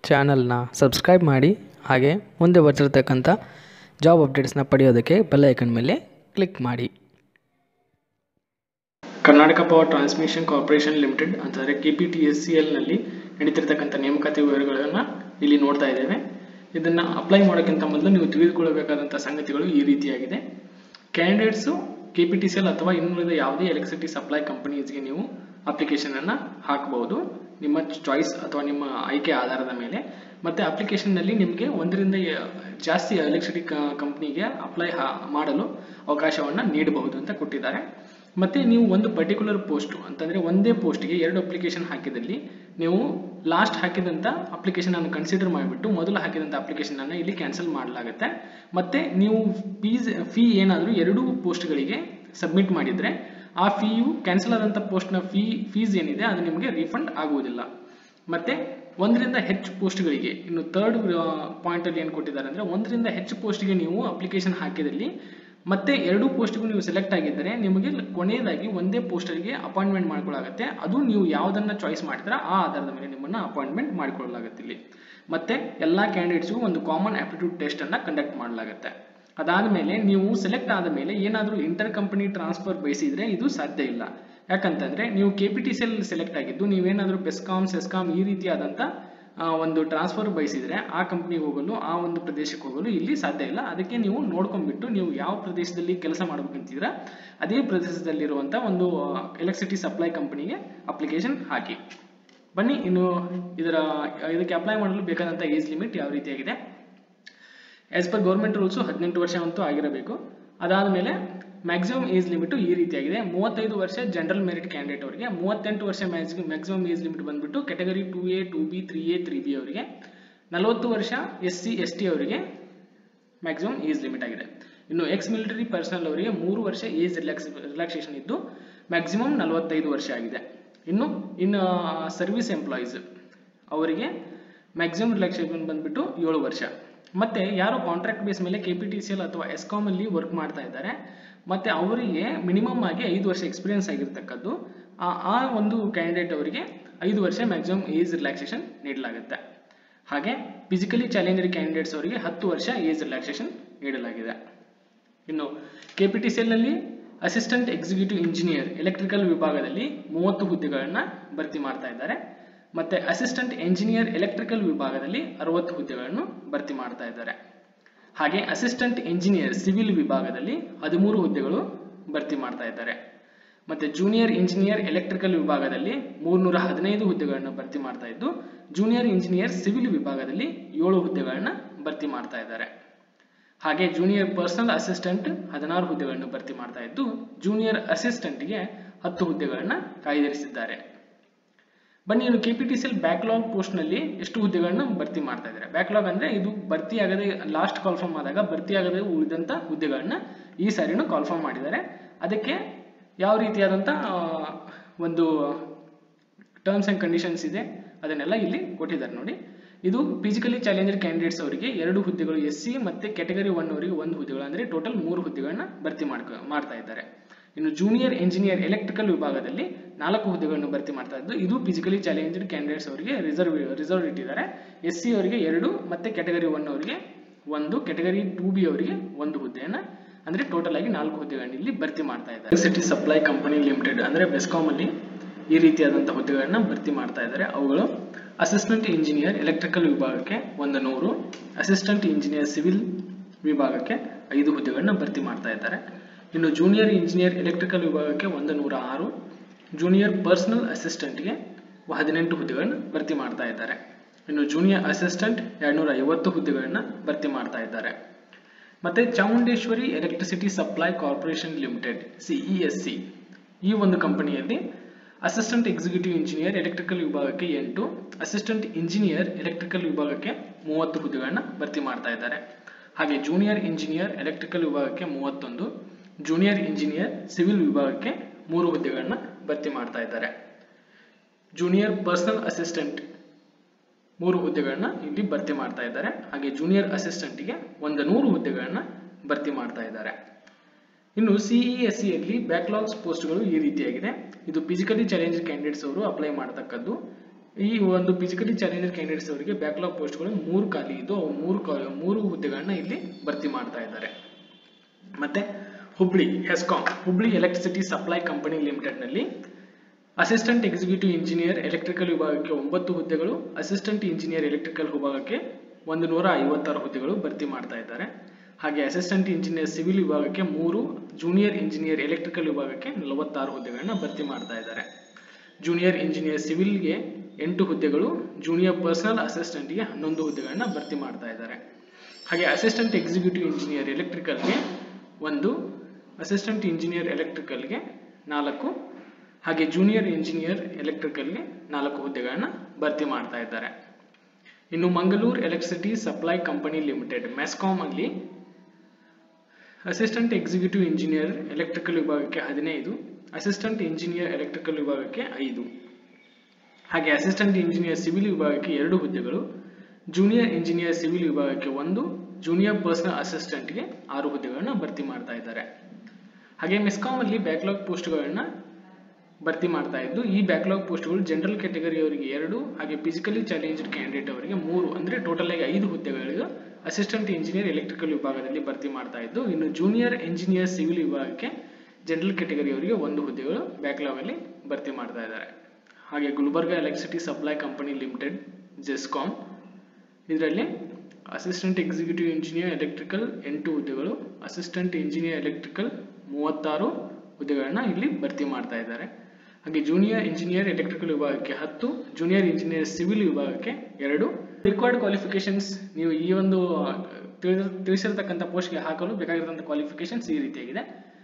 ಚಾನಲ್ನ ಸಬ್ಸ್ಕ್ರೈಬ್ ಮಾಡಿ ಹಾಗೆ ಮುಂದೆ ಬರ್ತಿರ್ತಕ್ಕಂಥ ಜಾಬ್ ಅಪ್ಡೇಟ್ಸ್ನ ಪಡೆಯೋದಕ್ಕೆ ಬೆಲ್ ಐಕನ್ ಮೇಲೆ ಕ್ಲಿಕ್ ಮಾಡಿ Karnataka power transmission corporation limited ಅಂತಂದರೆ K P T S C ಎಲ್ನಲ್ಲಿ ನಡೀತಿರ್ತಕ್ಕಂಥ ನೇಮಕಾತಿ ವಿವರಗಳನ್ನು ಇಲ್ಲಿ ನೋಡ್ತಾ ಇದ್ದೇವೆ ಇದನ್ನು ಅಪ್ಲೈ ಮಾಡೋಕ್ಕಿಂತ ಮೊದಲು ನೀವು ತಿಳಿದುಕೊಳ್ಳಬೇಕಾದಂಥ ಸಂಗತಿಗಳು ಈ ರೀತಿಯಾಗಿದೆ candidates K P T C L ಅಥವಾ ಇನ್ನುಳಿದ ಯಾವುದೇ ಎಲೆಕ್ಟ್ರಿಸಿಟಿ ಸಪ್ಲೈ ಕಂಪನೀಸ್ಗೆ ನೀವು ಅಪ್ಲಿಕೇಶನನ್ನು ಹಾಕಬಹುದು ನಿಮ್ಮ ಚಾಯ್ಸ್ ಅಥವಾ ನಿಮ್ಮ ಆಯ್ಕೆ ಆಧಾರದ ಮೇಲೆ ಮತ್ತು ಅಪ್ಲಿಕೇಶನ್ನಲ್ಲಿ ನಿಮಗೆ ಒಂದರಿಂದ ಎ- ಜಾಸ್ತಿ ಎಲೆಕ್ಟ್ರಿಸಿಟಿ ಕಂಪ್ನಿಗೆ ಅಪ್ಲೈ ಮಾಡಲು ಅವಕಾಶವನ್ನು ನೀಡಬಹುದು ಅಂತ ಕೊಟ್ಟಿದ್ದಾರೆ ಮತ್ತೆ ನೀವು ಒಂದು ಪರ್ಟಿಕ್ಯುಲರ್ ಪೋಸ್ಟ್ ಅಂತಂದ್ರೆ ಒಂದೇ ಪೋಸ್ಟ್ಗೆ ಎರಡು ಅಪ್ಲಿಕೇಶನ್ ಹಾಕಿದಲ್ಲಿ ನೀವು ಲಾಸ್ಟ್ ಹಾಕಿದಂಥ ಅಪ್ಲಿಕೇಶನ್ ಅನ್ನು ಕನ್ಸಿಡರ್ ಮಾಡಿಬಿಟ್ಟು ಮೊದಲು ಹಾಕಿದಂಥ ಅಪ್ಲಿಕೇಶನ್ ಅನ್ನು ಇಲ್ಲಿ ಕ್ಯಾನ್ಸಲ್ ಮಾಡಲಾಗುತ್ತೆ ಮತ್ತೆ ನೀವು ಫೀಸ್ ಫೀ ಏನಾದರೂ ಎರಡೂ ಪೋಸ್ಟ್ಗಳಿಗೆ ಸಬ್ಮಿಟ್ ಮಾಡಿದ್ರೆ ಆ ಫೀಯು ಕ್ಯಾನ್ಸಲ್ ಆದಂಥ ಪೋಸ್ಟ್ನ ಫೀ ಫೀಸ್ ಏನಿದೆ ಅದು ನಿಮಗೆ ರೀಫಂಡ್ ಆಗುವುದಿಲ್ಲ ಮತ್ತೆ ಒಂದರಿಂದ ಹೆಚ್ಚು ಪೋಸ್ಟ್ಗಳಿಗೆ ಇನ್ನು ಥರ್ಡ್ ಪಾಯಿಂಟ್ ಅಲ್ಲಿ ಏನು ಕೊಟ್ಟಿದ್ದಾರೆ ಅಂದ್ರೆ ಒಂದರಿಂದ ಹೆಚ್ಚು ಪೋಸ್ಟ್ಗೆ ನೀವು ಅಪ್ಲಿಕೇಶನ್ ಹಾಕಿದಲ್ಲಿ ಮತ್ತೆ ಎರಡೂ ಪೋಸ್ಟ್ಗೂ ನೀವು ಸೆಲೆಕ್ಟ್ ಆಗಿದ್ದರೆ ನಿಮಗೆ ಕೊನೆಯದಾಗಿ ಒಂದೇ ಪೋಸ್ಟರ್ಗೆ ಅಪಾಯಿಂಟ್ಮೆಂಟ್ ಮಾಡ್ಕೊಳ್ಳಾಗುತ್ತೆ ಅದು ನೀವು ಯಾವುದನ್ನ ಚಾಯ್ಸ್ ಮಾಡಿದ್ರೆ ಆ ಆಧಾರದ ಮೇಲೆ ನಿಮ್ಮನ್ನ ಅಪಾಯಿಂಟ್ಮೆಂಟ್ ಮಾಡಿಕೊಳ್ಳಲಾಗುತ್ತೆ ಇಲ್ಲಿ ಮತ್ತೆ ಎಲ್ಲ ಕ್ಯಾಂಡಿಡೇಟ್ಸ್ಗೂ ಒಂದು ಕಾಮನ್ ಆಪ್ಟಿಟ್ಯೂಡ್ ಟೆಸ್ಟ್ ಅನ್ನ ಕಂಡಕ್ಟ್ ಮಾಡಲಾಗುತ್ತೆ ಅದಾದಮೇಲೆ ನೀವು ಸೆಲೆಕ್ಟ್ ಆದ ಮೇಲೆ ಏನಾದರೂ ಇಂಟರ್ ಕಂಪನಿ ಟ್ರಾನ್ಸ್ಫರ್ ಬಯಸಿದ್ರೆ ಇದು ಸಾಧ್ಯ ಇಲ್ಲ ಯಾಕಂತಂದ್ರೆ ನೀವು K P T C L select ಆಗಿದ್ದು ನೀವೇನಾದರೂ ಬೆಸ್ಕಾಮ್ ಸೆಸ್ಕಾಮ್ ಈ ರೀತಿಯಾದಂಥ ಆ, ಒಂದು ಟ್ರಾನ್ಸ್ಫರ್ ಬಯಸಿದ್ರೆ ಆ ಕಂಪ್ನಿಗೆ ಹೋಗಲು ಆ ಒಂದು ಪ್ರದೇಶಕ್ಕೆ ಹೋಗಲು ಇಲ್ಲಿ ಸಾಧ್ಯ ಇಲ್ಲ ಅದಕ್ಕೆ ನೀವು ನೋಡ್ಕೊಂಡ್ಬಿಟ್ಟು ನೀವು ಯಾವ ಪ್ರದೇಶದಲ್ಲಿ ಕೆಲಸ ಮಾಡ್ಬೇಕಂತಿದ್ರ ಅದೇ ಪ್ರದೇಶದಲ್ಲಿರುವಂಥ ಒಂದು ಎಲೆಕ್ಟ್ರಿಸಿಟಿ ಸಪ್ಲೈ ಕಂಪನಿಗೆ ಅಪ್ಲಿಕೇಶನ್ ಹಾಕಿ ಬನ್ನಿ ಇನ್ನು ಇದರ ಇದಕ್ಕೆ ಅಪ್ಲೈ ಮಾಡಲು ಬೇಕಾದಂಥ ಏಜ್ ಲಿಮಿಟ್ ಯಾವ ರೀತಿಯಾಗಿದೆ ಆಸ್ ಪರ್ ಗೌರ್ಮೆಂಟ್ ರೂಲ್ಸು ಹದಿನೆಂಟು ವರ್ಷ ಅಂತೂ ಆಗಿರಬೇಕು ಅದಾದಮೇಲೆ ಮ್ಯಾಕ್ಸಿಮಮ್ ಏಜ್ ಲಿಮಿಟು ಈ ರೀತಿಯಾಗಿದೆ ಮೂವತ್ತೈದು ವರ್ಷ ಜನರಲ್ ಮೆರಿಟ್ ಕ್ಯಾಂಡಿಡೇಟ್ ಅವರಿಗೆ ಮೂವತ್ತೆಂಟು ವರ್ಷ ಮ್ಯಾಕ್ಸಿಮಮ್ ಏಜ್ ಲಿಮಿಟ್ ಬಂದ್ಬಿಟ್ಟು category two A two B three A three B ಅವರಿಗೆ ನಲವತ್ತು ವರ್ಷ ಎಸ್ ಸಿ ಎಸ್ ಟಿ ಅವರಿಗೆ ಮ್ಯಾಕ್ಸಿಮಮ್ ಏಜ್ ಲಿಮಿಟ್ ಆಗಿದೆ ಇನ್ನು ಎಕ್ಸ್ ಮಿಲಿಟರಿ ಪರ್ಸನಲ್ ಅವರಿಗೆ ಮೂರು ವರ್ಷ ಏಜ್ ರಿಲ್ಯಾಕ್ಸ್ ರಿಲ್ಯಾಕ್ಸೇಷನ್ ಇದ್ದು ಮ್ಯಾಕ್ಸಿಮಮ್ ನಲವತ್ತೈದು ವರ್ಷ ಆಗಿದೆ ಇನ್ನು ಇನ್ನು ಸರ್ವಿಸ್ ಎಂಪ್ಲಾಯೀಸ್ ಅವರಿಗೆ ಮ್ಯಾಕ್ಸಿಮಮ್ ರಿಲ್ಯಾಕ್ಸೇಷನ್ ಬಂದ್ಬಿಟ್ಟು ಏಳು ವರ್ಷ ಮತ್ತೆ ಯಾರು ಕಾಂಟ್ರಾಕ್ಟ್ ಬೇಸ್ ಮೇಲೆ K P T C L ಅಥವಾ ಎಸ್ಕಾಮ್ ಅಲ್ಲಿ ವರ್ಕ್ ಮಾಡ್ತಾ ಇದ್ದಾರೆ ಮತ್ತೆ ಅವರಿಗೆ ಮಿನಿಮಮ್ ಆಗಿ ಐದು ವರ್ಷ ಎಕ್ಸ್ಪೀರಿಯನ್ಸ್ ಆಗಿರ್ತಕ್ಕದ್ದು ಆ ಆ ಒಂದು ಕ್ಯಾಂಡಿಡೇಟ್ ಅವರಿಗೆ ಐದು ವರ್ಷ ಮ್ಯಾಕ್ಸಿಮಮ್ ಏಜ್ ರಿಲ್ಯಾಕ್ಸೇಷನ್ ನೀಡಲಾಗುತ್ತೆ ಹಾಗೆ ಫಿಸಿಕಲಿ ಚಾಲೆಂಜರ್ ಕ್ಯಾಂಡಿಡೇಟ್ಸ್ ಅವರಿಗೆ ಹತ್ತು ವರ್ಷ ಏಜ್ ರಿಲ್ಯಾಕ್ಸೇಷನ್ ನೀಡಲಾಗಿದೆ ಇನ್ನು ಕೆ ಪಿ ಟಿ ಸಿ ಎಲ್ನಲ್ಲಿ ಅಸಿಸ್ಟೆಂಟ್ ಎಕ್ಸಿಕ್ಯೂಟಿವ್ ಇಂಜಿನಿಯರ್ ಎಲೆಕ್ಟ್ರಿಕಲ್ ವಿಭಾಗದಲ್ಲಿ ಮೂವತ್ತು ಹುದ್ದೆಗಳನ್ನು ಭರ್ತಿ ಮಾಡ್ತಾ ಇದ್ದಾರೆ ಮತ್ತೆ ಅಸಿಸ್ಟೆಂಟ್ ಎಂಜಿನಿಯರ್ ಎಲೆಕ್ಟ್ರಿಕಲ್ ವಿಭಾಗದಲ್ಲಿ ಅರವತ್ತು ಹುದ್ದೆಗಳನ್ನು ಭರ್ತಿ ಮಾಡ್ತಾ ಇದ್ದಾರೆ ಹಾಗೆ ಅಸಿಸ್ಟೆಂಟ್ ಎಂಜಿನಿಯರ್ ಸಿವಿಲ್ ವಿಭಾಗದಲ್ಲಿ ಹದಿಮೂರು ಹುದ್ದೆಗಳು ಭರ್ತಿ ಮಾಡ್ತಾ ಇದ್ದಾರೆ ಮತ್ತೆ ಜೂನಿಯರ್ ಇಂಜಿನಿಯರ್ ಎಲೆಕ್ಟ್ರಿಕಲ್ ವಿಭಾಗದಲ್ಲಿ ಮೂರ್ನೂರ ಹದಿನೈದು ಹುದ್ದೆಗಳನ್ನು ಭರ್ತಿ ಮಾಡ್ತಾ ಇದ್ದು ಜೂನಿಯರ್ ಇಂಜಿನಿಯರ್ ಸಿವಿಲ್ ವಿಭಾಗದಲ್ಲಿ ಏಳು ಹುದ್ದೆಗಳನ್ನು ಭರ್ತಿ ಮಾಡ್ತಾ ಇದ್ದಾರೆ ಹಾಗೆ ಜೂನಿಯರ್ ಪರ್ಸನಲ್ ಅಸಿಸ್ಟೆಂಟ್ ಹದಿನಾರು ಹುದ್ದೆಗಳನ್ನು ಭರ್ತಿ ಮಾಡ್ತಾ ಇದ್ದು ಜೂನಿಯರ್ ಅಸಿಸ್ಟೆಂಟ್ಗೆ ಹತ್ತು ಹುದ್ದೆಗಳನ್ನು ಕಾಯ್ದಿರಿಸಿದ್ದಾರೆ ಬನ್ನಿ ಇನ್ನು K P T C L backlog ಪೋಸ್ಟ್ನಲ್ಲಿ ಎಷ್ಟು ಹುದ್ದೆಗಳನ್ನು ಭರ್ತಿ ಮಾಡ್ತಾ ಇದ್ದಾರೆ ಬ್ಯಾಕ್ಲಾಗ್ ಅಂದರೆ ಇದು ಭರ್ತಿ ಆಗದೆ ಲಾಸ್ಟ್ ಕಾಲ್ಫಾರ್ಮ್ ಆದಾಗ ಭರ್ತಿ ಆಗದೆ ಉಳಿದಂಥ ಹುದ್ದೆಗಳನ್ನ ಈ ಸಾರಿನೂ ಕಾಲ್ಫಾರ್ಮ್ ಮಾಡಿದ್ದಾರೆ ಅದಕ್ಕೆ ಯಾವ ರೀತಿಯಾದಂಥ ಆ, ಒಂದು ಟರ್ಮ್ಸ್ ಆ್ಯಂಡ್ ಕಂಡೀಷನ್ಸ್ ಇದೆ ಅದನ್ನೆಲ್ಲ ಇಲ್ಲಿ ಕೊಟ್ಟಿದ್ದಾರೆ ನೋಡಿ ಇದು ಫಿಸಿಕಲಿ ಚಾಲೆಂಜರ್ ಕ್ಯಾಂಡಿಡೇಟ್ಸ್ ಅವರಿಗೆ ಎರಡು ಹುದ್ದೆಗಳು ಎಸ್ ಸಿ ಮತ್ತು ಕ್ಯಾಟಗರಿ ಒನ್ ಅವರಿಗೆ ಒಂದು ಹುದ್ದೆಗಳು ಅಂದರೆ ಟೋಟಲ್ ಮೂರು ಹುದ್ದೆಗಳನ್ನ ಭರ್ತಿ ಮಾಡ್ಕ ಮಾಡ್ತಾ ಇದ್ದಾರೆ ಇನ್ನು ಜೂನಿಯರ್ ಇಂಜಿನಿಯರ್ ಎಲೆಕ್ಟ್ರಿಕಲ್ ವಿಭಾಗದಲ್ಲಿ ನಾಲ್ಕು ಹುದ್ದೆಗಳನ್ನು ಭರ್ತಿ ಮಾಡ್ತಾ ಇದ್ದು ಇದು ಫಿಸಿಕಲಿ ಚಾಲೆಂಜರ್ ಕ್ಯಾಂಡಿಡೇಟ್ಸ್ ಅವರಿಗೆ ರಿಸರ್ವ್ ರಿಸರ್ವ್ ಇಟ್ಟಿದ್ದಾರೆ ಎಸ್ ಸಿ ಅವರಿಗೆ ಎರಡು ಮತ್ತು ಕ್ಯಾಟಗರಿ ಒನ್ ಅವರಿಗೆ ಒಂದು ಕ್ಯಾಟಗರಿ ಟೂ ಬಿ ಅವರಿಗೆ ಒಂದು ಹುದ್ದೆಯನ್ನು ಅಂದರೆ ಟೋಟಲ್ ಆಗಿ ನಾಲ್ಕು ಹುದ್ದೆಗಳನ್ನ ಇಲ್ಲಿ ಭರ್ತಿ ಮಾಡ್ತಾ ಇದ್ದಾರೆ ಸಿಟಿ ಸಪ್ಲೈ ಕಂಪನಿ ಲಿಮಿಟೆಡ್ ಅಂದರೆ ಬೆಸ್ಕಾಮ್ ಅಲ್ಲಿ ಈ ರೀತಿಯಾದಂಥ ಹುದ್ದೆಗಳನ್ನ ಭರ್ತಿ ಮಾಡ್ತಾ ಇದ್ದಾರೆ ಅವುಗಳು ಅಸಿಸ್ಟೆಂಟ್ ಇಂಜಿನಿಯರ್ ಎಲೆಕ್ಟ್ರಿಕಲ್ ವಿಭಾಗಕ್ಕೆ ಒಂದು ನೂರು ಅಸಿಸ್ಟೆಂಟ್ ಇಂಜಿನಿಯರ್ ಸಿವಿಲ್ ವಿಭಾಗಕ್ಕೆ ಐದು ಹುದ್ದೆಗಳನ್ನ ಭರ್ತಿ ಮಾಡ್ತಾ ಇದ್ದಾರೆ ಇನ್ನು ಜೂನಿಯರ್ ಇಂಜಿನಿಯರ್ ಎಲೆಕ್ಟ್ರಿಕಲ್ ವಿಭಾಗಕ್ಕೆ ಒಂದು ನೂರ ಆರು ಜೂನಿಯರ್ ಪರ್ಸನಲ್ ಅಸಿಸ್ಟೆಂಟ್ಗೆ ಹದಿನೆಂಟು ಹುದ್ದೆಗಳನ್ನು ಭರ್ತಿ ಮಾಡ್ತಾ ಇದ್ದಾರೆ ಇನ್ನು ಜೂನಿಯರ್ ಅಸಿಸ್ಟೆಂಟ್ ಎರಡ್ನೂರ ಐವತ್ತು ಹುದ್ದೆಗಳನ್ನು ಭರ್ತಿ ಮಾಡ್ತಾ ಇದ್ದಾರೆ ಮತ್ತೆ Chamundeshwari electricity supply corporation limited CESC ಈ ಒಂದು ಕಂಪನಿಯಲ್ಲಿ ಅಸಿಸ್ಟೆಂಟ್ ಎಕ್ಸಿಕ್ಯೂಟಿವ್ ಇಂಜಿನಿಯರ್ ಎಲೆಕ್ಟ್ರಿಕಲ್ ವಿಭಾಗಕ್ಕೆ ಎಂಟು ಅಸಿಸ್ಟೆಂಟ್ ಇಂಜಿನಿಯರ್ ಎಲೆಕ್ಟ್ರಿಕಲ್ ವಿಭಾಗಕ್ಕೆ ಮೂವತ್ತು ಹುದ್ದೆಗಳನ್ನ ಭರ್ತಿ ಮಾಡ್ತಾ ಇದ್ದಾರೆ ಹಾಗೆ ಜೂನಿಯರ್ ಇಂಜಿನಿಯರ್ ಎಲೆಕ್ಟ್ರಿಕಲ್ ವಿಭಾಗಕ್ಕೆ ಮೂವತ್ತೊಂದು ಜೂನಿಯರ್ ಇಂಜಿನಿಯರ್ ಸಿವಿಲ್ ವಿಭಾಗಕ್ಕೆ ಮೂರು ಹುದ್ದೆಗಳನ್ನ ಭರ್ತಿ ಮಾಡ್ತಾ ಇದ್ದಾರೆ ಜೂನಿಯರ್ ಪರ್ಸನಲ್ ಅಸಿಸ್ಟೆಂಟ್ ಮೂರು ಹುದ್ದೆಗಳನ್ನ ಇಲ್ಲಿ ಭರ್ತಿ ಮಾಡ್ತಾ ಇದ್ದಾರೆ ಹಾಗೆ ಜೂನಿಯರ್ ಅಸಿಸ್ಟೆಂಟ್ಗೆ ಒಂದು ನೂರು ಹುದ್ದೆಗಳನ್ನ ಭರ್ತಿ ಮಾಡ್ತಾ ಇದ್ದಾರೆ ಇನ್ನು ಸಿಇಎಸ್ಸಿ ಯಲ್ಲಿ ಬ್ಯಾಕ್ಲಾಗ್ಸ್ ಪೋಸ್ಟ್ಗಳು ಈ ರೀತಿಯಾಗಿದೆ ಇದು ಫಿಸಿಕಲಿ ಚಾಲೆಂಜ್ ಕ್ಯಾಂಡಿಡೇಟ್ಸ್ ಅವರು ಅಪ್ಲೈ ಮಾಡತಕ್ಕದ್ದು ಈ ಒಂದು ಫಿಸಿಕಲಿ ಚಾಲೆಂಜರ್ ಕ್ಯಾಂಡಿಡೇಟ್ಸ್ ಅವರಿಗೆ ಬ್ಯಾಕ್ಲಾಗ್ ಪೋಸ್ಟ್ಗಳು ಮೂರು ಖಾಲಿ ಇದ್ದು ಅವು ಮೂರು ಕಾ- ಮೂರು ಹುದ್ದೆಗಳನ್ನ ಇಲ್ಲಿ ಭರ್ತಿ ಮಾಡ್ತಾ ಇದ್ದಾರೆ ಮತ್ತೆ Hubli HESCOM Hubli electricity supply company limited ನಲ್ಲಿ ಅಸಿಸ್ಟೆಂಟ್ ಎಕ್ಸಿಕ್ಯೂಟಿವ್ ಇಂಜಿನಿಯರ್ ಎಲೆಕ್ಟ್ರಿಕಲ್ ವಿಭಾಗಕ್ಕೆ ಒಂಬತ್ತು ಹುದ್ದೆಗಳು ಅಸಿಸ್ಟೆಂಟ್ ಇಂಜಿನಿಯರ್ ಎಲೆಕ್ಟ್ರಿಕಲ್ ವಿಭಾಗಕ್ಕೆ ಒಂದು ನೂರ ಐವತ್ತಾರು ಹುದ್ದೆಗಳು ಭರ್ತಿ ಮಾಡ್ತಾ ಇದ್ದಾರೆ ಹಾಗೆ ಅಸಿಸ್ಟೆಂಟ್ ಇಂಜಿನಿಯರ್ ಸಿವಿಲ್ ವಿಭಾಗಕ್ಕೆ ಮೂರು ಜೂನಿಯರ್ ಇಂಜಿನಿಯರ್ ಎಲೆಕ್ಟ್ರಿಕಲ್ ವಿಭಾಗಕ್ಕೆ ನಲವತ್ತಾರು ಹುದ್ದೆಗಳನ್ನ ಭರ್ತಿ ಮಾಡ್ತಾ ಇದ್ದಾರೆ ಜೂನಿಯರ್ ಇಂಜಿನಿಯರ್ ಸಿವಿಲ್ಗೆ ಎಂಟು ಹುದ್ದೆಗಳು ಜೂನಿಯರ್ ಪರ್ಸನಲ್ ಅಸಿಸ್ಟೆಂಟ್ಗೆ ಹನ್ನೊಂದು ಹುದ್ದೆಗಳನ್ನ ಭರ್ತಿ ಮಾಡ್ತಾ ಇದ್ದಾರೆ ಹಾಗೆ ಅಸಿಸ್ಟೆಂಟ್ ಎಕ್ಸಿಕ್ಯೂಟಿವ್ ಇಂಜಿನಿಯರ್ ಎಲೆಕ್ಟ್ರಿಕಲ್ಗೆ ಒಂದು ಅಸಿಸ್ಟೆಂಟ್ ಇಂಜಿನಿಯರ್ ಎಲೆಕ್ಟ್ರಿಕಲ್ಗೆ ನಾಲ್ಕು ಹಾಗೆ ಜೂನಿಯರ್ ಇಂಜಿನಿಯರ್ ಎಲೆಕ್ಟ್ರಿಕಲ್ಗೆ ನಾಲ್ಕು ಹುದ್ದೆಗಳನ್ನ ಭರ್ತಿ ಮಾಡ್ತಾ ಇದ್ದಾರೆ ಇನ್ನು Mangaluru electricity supply company limited MESCOM ಅಲ್ಲಿ ಅಸಿಸ್ಟೆಂಟ್ ಎಕ್ಸಿಕ್ಯೂಟಿವ್ ಇಂಜಿನಿಯರ್ ಎಲೆಕ್ಟ್ರಿಕಲ್ ವಿಭಾಗಕ್ಕೆ ಹದಿನೈದು ಅಸಿಸ್ಟೆಂಟ್ ಇಂಜಿನಿಯರ್ ಎಲೆಕ್ಟ್ರಿಕಲ್ ವಿಭಾಗಕ್ಕೆ ಐದು ಹಾಗೆ ಅಸಿಸ್ಟೆಂಟ್ ಇಂಜಿನಿಯರ್ ಸಿವಿಲ್ ವಿಭಾಗಕ್ಕೆ ಎರಡು ಹುದ್ದೆಗಳು ಜೂನಿಯರ್ ಇಂಜಿನಿಯರ್ ಸಿವಿಲ್ ವಿಭಾಗಕ್ಕೆ ಒಂದು ಜೂನಿಯರ್ ಪರ್ಸನಲ್ ಅಸಿಸ್ಟೆಂಟ್ಗೆ ಆರು ಹುದ್ದೆಗಳನ್ನ ಭರ್ತಿ ಮಾಡ್ತಾ ಇದ್ದಾರೆ ಹಾಗೆ ಮೆಸ್ಕಾಂ ಅಲ್ಲಿ ಬ್ಯಾಕ್ಲಾಗ್ ಪೋಸ್ಟ್ಗಳನ್ನ ಭರ್ತಿ ಮಾಡ್ತಾ ಇದ್ದು ಈ ಬ್ಯಾಕ್ಲಾಗ್ ಪೋಸ್ಟ್ಗಳು ಜನರಲ್ ಕ್ಯಾಟಗರಿ ಅವರಿಗೆ ಎರಡು ಹಾಗೆ ಫಿಸಿಕಲಿ ಚಾಲೆಂಜ್ಡ್ ಕ್ಯಾಂಡಿಡೇಟ್ ಅವರಿಗೆ ಮೂರು ಅಂದ್ರೆ ಟೋಟಲ್ ಆಗಿ ಐದು ಹುದ್ದೆಗಳಿಗೆ ಅಸಿಸ್ಟೆಂಟ್ ಇಂಜಿನಿಯರ್ ಎಲೆಕ್ಟ್ರಿಕಲ್ ವಿಭಾಗದಲ್ಲಿ ಭರ್ತಿ ಮಾಡ್ತಾ ಇದ್ದು ಇನ್ನು ಜೂನಿಯರ್ ಇಂಜಿನಿಯರ್ ಸಿವಿಲ್ ವಿಭಾಗಕ್ಕೆ ಜನರಲ್ ಕ್ಯಾಟಗರಿ ಅವರಿಗೆ ಒಂದು ಹುದ್ದೆಗಳು ಬ್ಯಾಕ್ಲಾಗ್ ಅಲ್ಲಿ ಭರ್ತಿ ಮಾಡ್ತಾ ಇದ್ದಾರೆ ಹಾಗೆ Gulbarga electricity supply company limited GESCOM ಇದರಲ್ಲಿ ಅಸಿಸ್ಟೆಂಟ್ ಎಕ್ಸಿಕ್ಯೂಟಿವ್ ಇಂಜಿನಿಯರ್ ಎಲೆಕ್ಟ್ರಿಕಲ್ ಎಂಟು ಹುದ್ದೆಗಳು ಅಸಿಸ್ಟೆಂಟ್ ಇಂಜಿನಿಯರ್ ಎಲೆಕ್ಟ್ರಿಕಲ್ ಮೂವತ್ತಾರು ಹುದ್ದೆಗಳನ್ನ ಇಲ್ಲಿ ಭರ್ತಿ ಮಾಡ್ತಾ ಇದ್ದಾರೆ ಹಾಗೆ ಜೂನಿಯರ್ ಇಂಜಿನಿಯರ್ ಎಲೆಕ್ಟ್ರಿಕಲ್ ವಿಭಾಗಕ್ಕೆ ಹತ್ತು ಜೂನಿಯರ್ ಇಂಜಿನಿಯರ್ ಸಿವಿಲ್ ವಿಭಾಗಕ್ಕೆ ಎರಡು ರಿಕ್ವೈರ್ಡ್ ಕ್ವಾಲಿಫಿಕೇಶನ್ಸ್ ನೀವು ಈ ಒಂದು ಆ, ತಿಳಿದ- ತಿಳಿಸಿರ್ತಕ್ಕಂಥ ಪೋಸ್ಟ್ಗೆ ಹಾಕಲು ಬೇಕಾಗಿರುವಂಥ ಕ್ವಾಲಿಫಿಕೇಶನ್ಸ್ ಈ ರೀತಿಯಾಗಿದೆ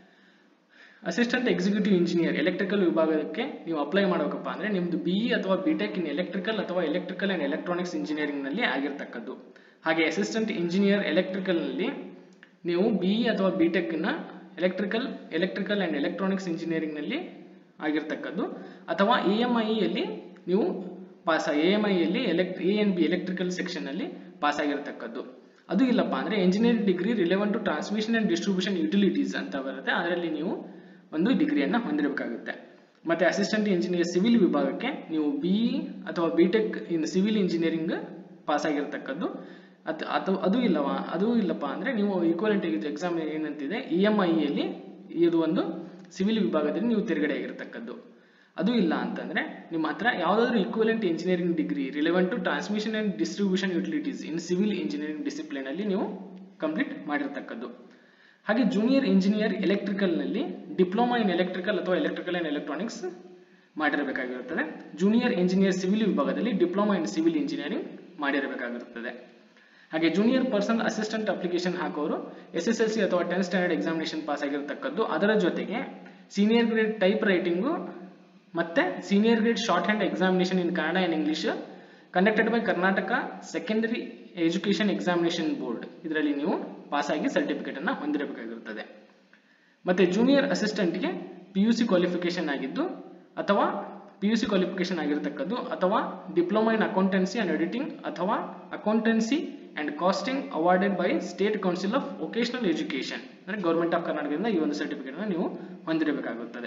ಅಸಿಸ್ಟೆಂಟ್ ಎಕ್ಸಿಕ್ಯೂಟಿವ್ ಇಂಜಿನಿಯರ್ ಎಲೆಕ್ಟ್ರಿಕಲ್ ವಿಭಾಗಕ್ಕೆ ನೀವು ಅಪ್ಲೈ ಮಾಡಬೇಕಪ್ಪ ಅಂದ್ರೆ ನಿಮ್ದು ಬಿ ಅಥವಾ ಬಿ ಟೆಕ್ ಇನ್ ಎಲೆಕ್ಟ್ರಿಕಲ್ ಅಥವಾ ಎಲೆಕ್ಟ್ರಿಕಲ್ ಅಂಡ್ ಎಲೆಕ್ಟ್ರಾನಿಕ್ಸ್ ಇಂಜಿನಿಯರಿಂಗ್ ನಲ್ಲಿ ಆಗಿರ್ತಕ್ಕದ್ದು ಹಾಗೆ ಅಸಿಸ್ಟೆಂಟ್ ಇಂಜಿನಿಯರ್ ಎಲೆಕ್ಟ್ರಿಕಲ್ ನಲ್ಲಿ ನೀವು ಬಿ ಅಥವಾ ಬಿ ಟೆಕ್ ನ electrical electrical and electronics engineering ನಲ್ಲಿ ಆಗಿರ್ತಕ್ಕದ್ದು ಅಥವಾ ಎ ಎಂ ಐಯಲ್ಲಿ ನೀವು ಪಾಸ್ ಎ ಎಂ ಐಯಲ್ಲಿ elect A N B electrical section ಅಲ್ಲಿ ಪಾಸ್ ಆಗಿರ್ತಕ್ಕದ್ದು ಅದು ಇಲ್ಲಪ್ಪ ಅಂದ್ರೆ engineering degree relevant to transmission and distribution utilities ಅಂತ ಬರುತ್ತೆ ಅದರಲ್ಲಿ ನೀವು ಒಂದು ಡಿಗ್ರಿಯನ್ನ ಹೊಂದಿರಬೇಕಾಗುತ್ತೆ ಮತ್ತೆ ಅಸಿಸ್ಟೆಂಟ್ ಇಂಜಿನಿಯರ್ ಸಿವಿಲ್ ವಿಭಾಗಕ್ಕೆ ನೀವು ಬಿ ಅಥವಾ B tech in civil engineering pass ಆಗಿರ್ತಕ್ಕದ್ದು ಅತ್ ಅಥವಾ ಅದು ಇಲ್ಲವಾ ಅದು ಇಲ್ಲಪ್ಪ ಅಂದ್ರೆ ನೀವು ಈಕ್ವಲೆಂಟ್ ಎಕ್ಸಾಮ್ ಏನಂತಿದೆ ಇ ಎಂ ಐಯಲ್ಲಿ ಇದು ಒಂದು ಸಿವಿಲ್ ವಿಭಾಗದಲ್ಲಿ ನೀವು ತಿರುಗಡೆ ಆಗಿರ್ತಕ್ಕದ್ದು ಅದು ಇಲ್ಲ ಅಂತಂದ್ರೆ ನಿಮ್ಮ ಹತ್ರ ಯಾವುದಾದ್ರೂ equivalent engineering degree relevant to transmission and distribution utilities in civil engineering discipline ಅಲ್ಲಿ ನೀವು ಕಂಪ್ಲೀಟ್ ಮಾಡಿರ್ತಕ್ಕದ್ದು ಹಾಗೆ ಜೂನಿಯರ್ ಇಂಜಿನಿಯರ್ ಎಲೆಕ್ಟ್ರಿಕಲ್ ನಲ್ಲಿ ಡಿಪ್ಲೊಮಾ ಇನ್ ಎಲೆಕ್ಟ್ರಿಕಲ್ ಅಥವಾ ಎಲೆಕ್ಟ್ರಿಕಲ್ ಅಂಡ್ ಎಲೆಕ್ಟ್ರಾನಿಕ್ಸ್ ಮಾಡಿರಬೇಕಾಗಿರುತ್ತದೆ ಜೂನಿಯರ್ ಇಂಜಿನಿಯರ್ ಸಿವಿಲ್ ವಿಭಾಗದಲ್ಲಿ ಡಿಪ್ಲೊಮಾ ಇನ್ ಸಿವಿಲ್ ಇಂಜಿನಿಯರಿಂಗ್ ಮಾಡಿರಬೇಕಾಗಿರುತ್ತದೆ ಹಾಗೆ ಜೂನಿಯರ್ ಪರ್ಸನ್ ಅಸಿಸ್ಟೆಂಟ್ ಅಪ್ಲಿಕೇಶನ್ ಹಾಕೋರು ಎಸ್ ಎಸ್ ಎಲ್ ಸಿ ಅಥವಾ ಟೆಂತ್ ಸ್ಟ್ಯಾಂಡರ್ಡ್ ಎಕ್ಸಾಮಿನೇಷನ್ ಪಾಸ್ ಆಗಿರತಕ್ಕದ್ದು ಅದರ ಜೊತೆಗೆ ಸೀನಿಯರ್ ಗ್ರೇಡ್ ಟೈಪ್ ರೈಟಿಂಗು ಮತ್ತೆ senior grade short hand examination in Kannada and English conducted by Karnataka secondary education examination board ಇದರಲ್ಲಿ ನೀವು ಪಾಸ್ ಆಗಿ certificate ಅನ್ನ ಹೊಂದಿರಬೇಕಾಗಿರುತ್ತದೆ ಮತ್ತೆ ಜೂನಿಯರ್ ಅಸಿಸ್ಟೆಂಟ್ಗೆ ಪಿ ಯು ಸಿ ಕ್ವಾಲಿಫಿಕೇಶನ್ ಆಗಿದ್ದು ಅಥವಾ ಪಿ ಯು ಸಿ ಕ್ವಾಲಿಫಿಕೇಶನ್ ಆಗಿರತಕ್ಕದ್ದು ಅಥವಾ diploma in accountancy and editing ಅಥವಾ accountancy and costing awarded by state council of vocational education ಅಂದ್ರೆ ಗೌರ್ಮೆಂಟ್ ಆಫ್ ಕರ್ನಾಟಕದಿಂದ ಈ ಒಂದು ಸರ್ಟಿಫಿಕೇಟ್ ಅನ್ನು ನೀವು ಹೊಂದಿರಬೇಕಾಗುತ್ತದೆ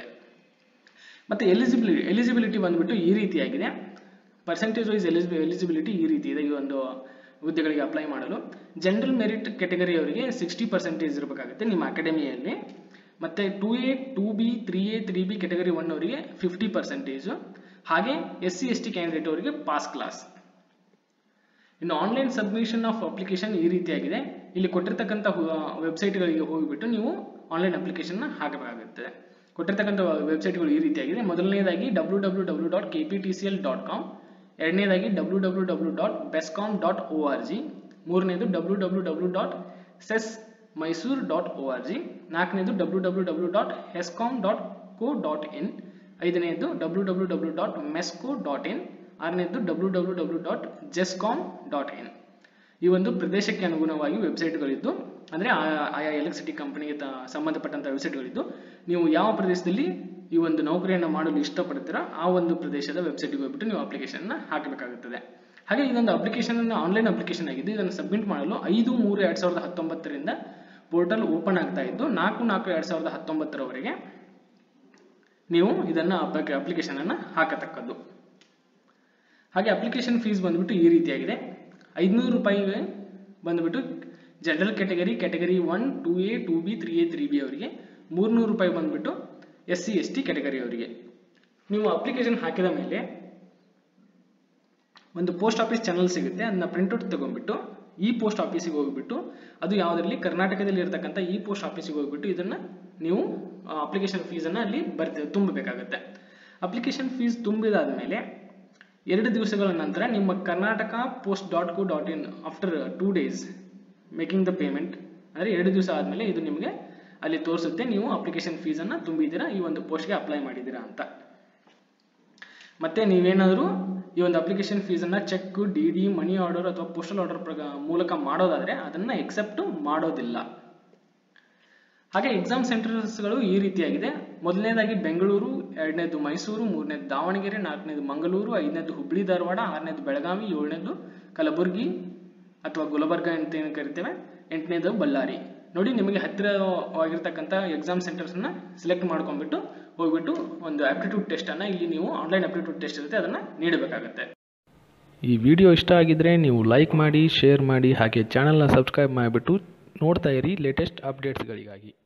ಮತ್ತೆ ಎಲಿಜಿಬಿಲಿಟಿ ಎಲಿಜಿಬಿಲಿಟಿ ಬಂದ್ಬಿಟ್ಟು ಈ ರೀತಿಯಾಗಿದೆ ಪರ್ಸೆಂಟೇಜ್ ವೈಸ್ ಎಲಿಜಿ ಎಲಿಜಿಬಿಲಿಟಿ ಈ ರೀತಿ ಇದೆ ಈ ಒಂದು ಹುದ್ದೆಗಳಿಗೆ ಅಪ್ಲೈ ಮಾಡಲು ಜನರಲ್ ಮೆರಿಟ್ ಕೆಟಗರಿ ಅವರಿಗೆ ಸಿಕ್ಸ್ಟಿ ಪರ್ಸೆಂಟೇಜ್ ಇರಬೇಕಾಗುತ್ತೆ ನಿಮ್ಮ ಅಕಾಡೆಮಿಯಲ್ಲಿ ಮತ್ತೆ two A two B three A three B category one ಅವರಿಗೆ ಫಿಫ್ಟಿ ಪರ್ಸೆಂಟೇಜು ಹಾಗೆ S C S T candidate ಅವರಿಗೆ ಪಾಸ್ ಕ್ಲಾಸ್ ಇನ್ನು ಆನ್ಲೈನ್ ಸಬ್ಮಿಷನ್ ಆಫ್ ಅಪ್ಲಿಕೇಶನ್ ಈ ರೀತಿಯಾಗಿದೆ ಇಲ್ಲಿ ಕೊಟ್ಟಿರ್ತಕ್ಕಂಥ ವೆಬ್ಸೈಟ್ಗಳಿಗೆ ಹೋಗಿಬಿಟ್ಟು ನೀವು ಆನ್ಲೈನ್ ಅಪ್ಲಿಕೇಶನ್ನ ಹಾಕಬೇಕಾಗುತ್ತದೆ ಕೊಟ್ಟಿರ್ತಕ್ಕಂಥ ವೆಬ್ಸೈಟ್ಗಳು ಈ ರೀತಿಯಾಗಿದೆ ಮೊದಲನೇದಾಗಿ W W W dot K P T C L dot com ಎರಡನೇದಾಗಿ W W W dot BESCOM dot O R G ಮೂರನೇದು W W W dot CESC Mysore dot O R G ನಾಲ್ಕನೇದು W W W dot HESCOM dot co dot in ಐದನೇದು W W W dot MESCOM dot in ಆರನೇದು W W W dot GESCOM dot in ಈ ಒಂದು ಪ್ರದೇಶಕ್ಕೆ ಅನುಗುಣವಾಗಿ ವೆಬ್ಸೈಟ್ಗಳಿದ್ದು ಅಂದರೆ ಆ- ಆಯಾ ಎಲೆಕ್ಟ್ರಿಸಿಟಿ ಕಂಪನಿಗೆ ತ- ಸಂಬಂಧಪಟ್ಟಂಥ ವೆಬ್ಸೈಟ್ಗಳಿದ್ದು ನೀವು ಯಾವ ಪ್ರದೇಶದಲ್ಲಿ ಈ ಒಂದು ನೌಕರಿಯನ್ನು ಮಾಡಲು ಇಷ್ಟಪಡ್ತೀರಾ ಆ ಒಂದು ಪ್ರದೇಶದ ವೆಬ್ಸೈಟ್ಗೆ ಹೋಗ್ಬಿಟ್ಟು ನೀವು ಅಪ್ಲಿಕೇಶನ್ನ ಹಾಕಬೇಕಾಗುತ್ತದೆ ಹಾಗೆ ಇದೊಂದು ಅಪ್ಲಿಕೇಶನ್ ಆನ್ಲೈನ್ ಅಪ್ಲಿಕೇಶನ್ ಆಗಿದ್ದು ಇದನ್ನು ಸಬ್ಮಿಟ್ ಮಾಡಲು ಐದು ಮೂರು ಎರಡ್ ಸಾವಿರದ ಹತ್ತೊಂಬತ್ತರಿಂದ ಪೋರ್ಟಲ್ ಓಪನ್ ಆಗ್ತಾ ಇದ್ದು ನಾಲ್ಕು ನಾಲ್ಕು ಎರಡ್ ಸಾವಿರದ ಹತ್ತೊಂಬತ್ತರವರೆಗೆ ನೀವು ಇದನ್ನ ಅಪ್ಲಿಕೇಶನ್ ಅನ್ನ ಹಾಕತಕ್ಕದ್ದು ಹಾಗೆ ಅಪ್ಲಿಕೇಶನ್ ಫೀಸ್ ಬಂದ್ಬಿಟ್ಟು ಈ ರೀತಿಯಾಗಿದೆ ಐದುನೂರು ರೂಪಾಯಿಗೆ ಬಂದ್ಬಿಟ್ಟು general category category one two A two B three A three B ಅವರಿಗೆ ಮೂರ್ನೂರು ರೂಪಾಯಿ ಬಂದ್ಬಿಟ್ಟು S C S T category ಅವರಿಗೆ ನೀವು ಅಪ್ಲಿಕೇಶನ್ ಹಾಕಿದ ಮೇಲೆ ಒಂದು ಪೋಸ್ಟ್ ಆಫೀಸ್ ಚಾನಲ್ ಸಿಗುತ್ತೆ ಅದನ್ನ ಪ್ರಿಂಟ್ಔಟ್ ತಗೊಂಡ್ಬಿಟ್ಟು ಈ ಪೋಸ್ಟ್ ಆಫೀಸಿಗೆ ಹೋಗ್ಬಿಟ್ಟು ಅದು ಯಾವುದರಲ್ಲಿ ಕರ್ನಾಟಕದಲ್ಲಿ ಇರತಕ್ಕಂಥ ಈ ಪೋಸ್ಟ್ ಆಫೀಸಿಗೆ ಹೋಗ್ಬಿಟ್ಟು ಇದನ್ನ ನೀವು ಅಪ್ಲಿಕೇಶನ್ ಫೀಸನ್ನು ಅಲ್ಲಿ ಬರ್ತೀವಿ ತುಂಬಬೇಕಾಗುತ್ತೆ ಅಪ್ಲಿಕೇಶನ್ ಫೀಸ್ ತುಂಬಿದಾದ ಮೇಲೆ ಎರಡು ದಿವಸಗಳ ನಂತರ ನಿಮ್ಮ Karnataka post dot co dot in after two days making the payment ಅಂದರೆ ಎರಡು ದಿವಸ ಆದಮೇಲೆ ಇದು ನಿಮಗೆ ಅಲ್ಲಿ ತೋರಿಸುತ್ತೆ ನೀವು ಅಪ್ಲಿಕೇಶನ್ ಫೀಸನ್ನು ತುಂಬಿದ್ದೀರಾ ಈ ಒಂದು ಪೋಸ್ಟ್ಗೆ ಅಪ್ಲೈ ಮಾಡಿದ್ದೀರಾ ಅಂತ ಮತ್ತೆ ನೀವೇನಾದರೂ ಈ ಒಂದು ಅಪ್ಲಿಕೇಶನ್ ಫೀಸನ್ನು cheque D D money order ಅಥವಾ ಪೋಸ್ಟಲ್ ಆರ್ಡರ್ ಮೂಲಕ ಮಾಡೋದಾದರೆ ಅದನ್ನು ಎಕ್ಸೆಪ್ಟ್ ಮಾಡೋದಿಲ್ಲ ಹಾಗೆ ಎಕ್ಸಾಮ್ ಸೆಂಟರ್ಸ್ಗಳು ಈ ರೀತಿಯಾಗಿದೆ ಮೊದಲನೇದಾಗಿ ಬೆಂಗಳೂರು ಎರಡನೇದು ಮೈಸೂರು ಮೂರನೇದು ದಾವಣಗೆರೆ ನಾಲ್ಕನೇದು ಮಂಗಳೂರು ಐದನೇದು ಹುಬ್ಳಿ ಧಾರವಾಡ ಆರನೇದು ಬೆಳಗಾವಿ ಏಳನೇದು ಕಲಬುರಗಿ ಅಥವಾ ಗುಲ್ಬರ್ಗ ಅಂತ ಏನು ಕರಿತೇವೆ ಎಂಟನೇದು ಬಳ್ಳಾರಿ ನೋಡಿ ನಿಮಗೆ ಹತ್ತಿರವಾಗಿರ್ತಕ್ಕಂಥ ಎಕ್ಸಾಮ್ ಸೆಂಟರ್ಸ್ನ ಸೆಲೆಕ್ಟ್ ಮಾಡ್ಕೊಂಡ್ಬಿಟ್ಟು ಹೋಗ್ಬಿಟ್ಟು ಒಂದು ಆಪ್ಟಿಟ್ಯೂಡ್ ಟೆಸ್ಟನ್ನು ಇಲ್ಲಿ ನೀವು ಆನ್ಲೈನ್ ಆಪ್ಟಿಟ್ಯೂಡ್ ಟೆಸ್ಟ್ ಇರುತ್ತೆ ಅದನ್ನು ನೀಡಬೇಕಾಗುತ್ತೆ ಈ ವಿಡಿಯೋ ಇಷ್ಟ ಆಗಿದ್ದರೆ ನೀವು ಲೈಕ್ ಮಾಡಿ ಶೇರ್ ಮಾಡಿ ಹಾಗೆ ಚಾನಲ್ನ ಸಬ್ಸ್ಕ್ರೈಬ್ ಮಾಡಿಬಿಟ್ಟು ನೋಡ್ತಾ ಇರಿ ಲೇಟೆಸ್ಟ್ ಅಪ್ಡೇಟ್ಸ್ಗಳಿಗಾಗಿ